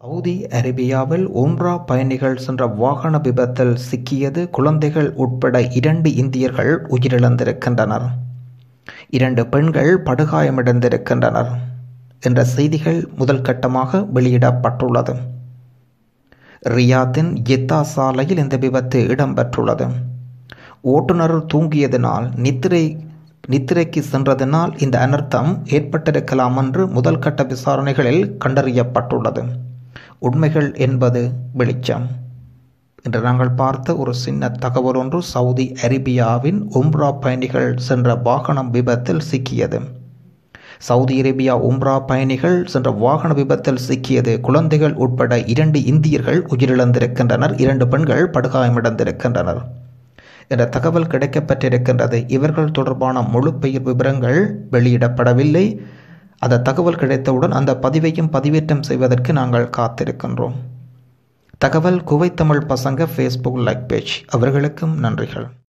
Saudi அரேபியாவில் உம்ரா பயணிகள் சென்ற வாகன விபத்தில் சிக்கியது குழந்தைகள் உட்பட இரண்டு இந்தியர்கள் உயிரிழந்திருக்கின்றனர் இரண்டு பெண்கள் படுகாயமடைந்திருக்கின்றனர் என்ற செய்திகள் முதல் கட்டமாக வெளியிடப்பட்டுள்ளது ரியாத்தின் ஜித்தா சாலையில் இந்த விபத்து இடம்பெற்றுள்ளது ஓட்டுநர் தூங்கியதனால் நித்திரை நித்திரைக்கு சென்றதனால் இந்த அனர்த்தம் ஏற்பட்டிருக்கலாம் என்று முதல் கட்ட விசாரணைகளில் கண்டறியப்பட்டுள்ளது உண்மைகள் என்பது வெளிச்சம் இன்று நாங்கள் பார்த்த ஒரு சின்ன தகவல் ஒன்று சவுதி அரேபியாவின் உம்ரா பயணிகள் சென்ற வாகனம் விபத்தில் சிக்கியது சவுதி அரேபியா உம்ரா பயணிகள் சென்ற வாகன விபத்தில் சிக்கியது குழந்தைகள் உட்பட இரண்டு இந்தியர்கள் உயிரிழந்திருக்கின்றனர் இரண்டு பெண்கள் படுகாயமடைந்திருக்கின்றனர் என்ற தகவல் கிடைக்கப்பட்டிருக்கின்றது இவர்கள் தொடர்பான முழு பெயர் விவரங்கள் வெளியிடப்படவில்லை அந்த தகவல் கிடைத்தவுடன் அந்த பதிவையும் பதிவேற்றம் செய்வதற்கு நாங்கள் காத்திருக்கின்றோம் தகவல் குவைத்தமிழ் பசங்க ஃபேஸ்புக் லைக் பேஜ் அவர்களுக்கும் நன்றிகள்